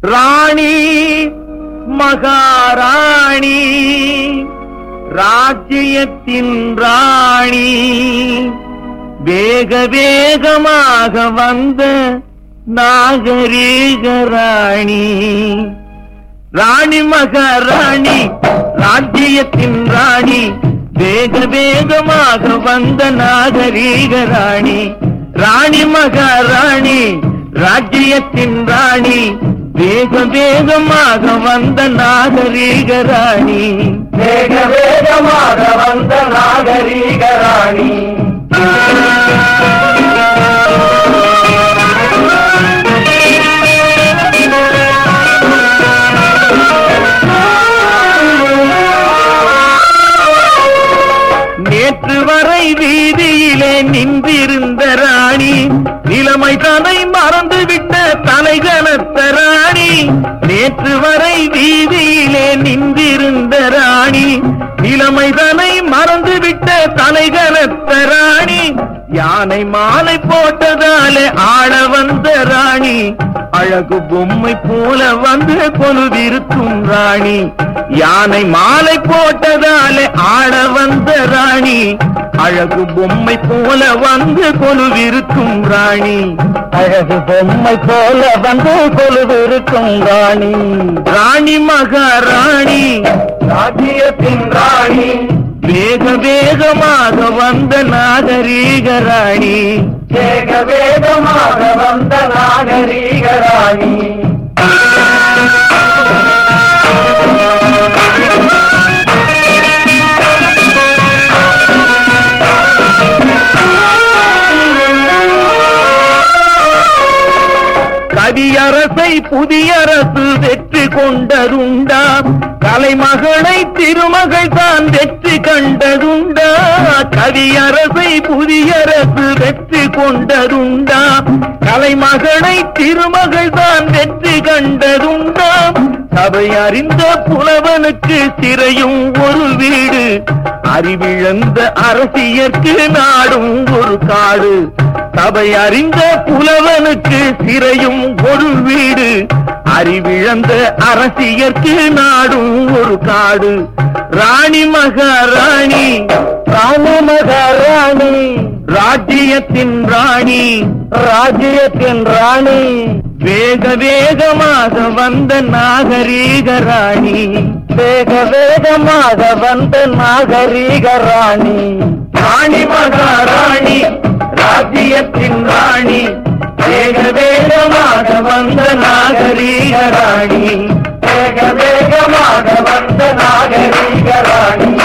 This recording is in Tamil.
ராணி மகாராணி ராஜ்யத்தின் ராணி வேக வேகமாக வந்த நாகரீக ராணி ராணி மகாராணி ராஜ்யத்தின் ராணி வேக வேகமாக வந்த நாகரீக ராணி ராணி மகாராணி ராஜ்யத்தின் ராணி வேக வேகமாக வந்த நாகரீக ராணி வேக வேகமாக வந்த நாகரீக ராணி நேற்று வரை வீதியிலே நின்றிருந்த ராணி நிலைமை தன்னை மறந்துவிட்ட தலைகனத்த ராணி நேற்று வரை வீதியிலே நின்றிருந்த ராணி நிலைமை தன்னை மறந்துவிட்ட தலைகனத்த ராணி யானை மாலை போட்டதாலே ஆட வந்த ராணி அழகு பொம்மை போல வந்து கொலுவிருக்கும் ராணி யானை மாலை போட்டதாலே ஆட வந்த ராணி அழகு பொம்மை போல வந்து கொலுவிருக்கும் ராணி அழகு பொம்மை போல வந்து கொலுவிருக்கும் ராணி ராணி மகாராணி ராஜ்யத்தின் ராணி வேக வேகமாக வந்த நாகரீக ராணி வேக வேகமாக வந்த நாகரீக ராணி கவியரசை புதியரசு வெற்றி கொண்டதுண்டா கலைமகளை திருமகள் தான் வெற்றி கண்டதுண்டா கவியரசை புதியரசு வெற்றி கொண்டதுண்டா கலைமகளை திருமகள் தான் வெற்றி கண்டதுண்டா சபை அறிந்த புலவனுக்கு சிறையும் ஒரு வீடு அறிவிழந்த அரசியற்கு நாடும் ஒரு காடு சபை அறிந்த புலவனுக்கு சிறையும் ஒரு வீடு அறிவிழந்த அரசியற்கு நாடும் ஒரு காடு ராணி மகாராணி ராணி மகாராணி ராஜ்யத்தின் ராணி ராஜ்யத்தின் ராணி வேக வேகமாக வந்த நாகரீக ராணி வேக வேகமாக வந்த நாகரீக ராணி ராணி மகாராணி ராஜ்யத்தின் ராணி வேக வேகமாக வந்த நாகரீக ராணி வேக வேகமாக வந்த நாகரீக ராணி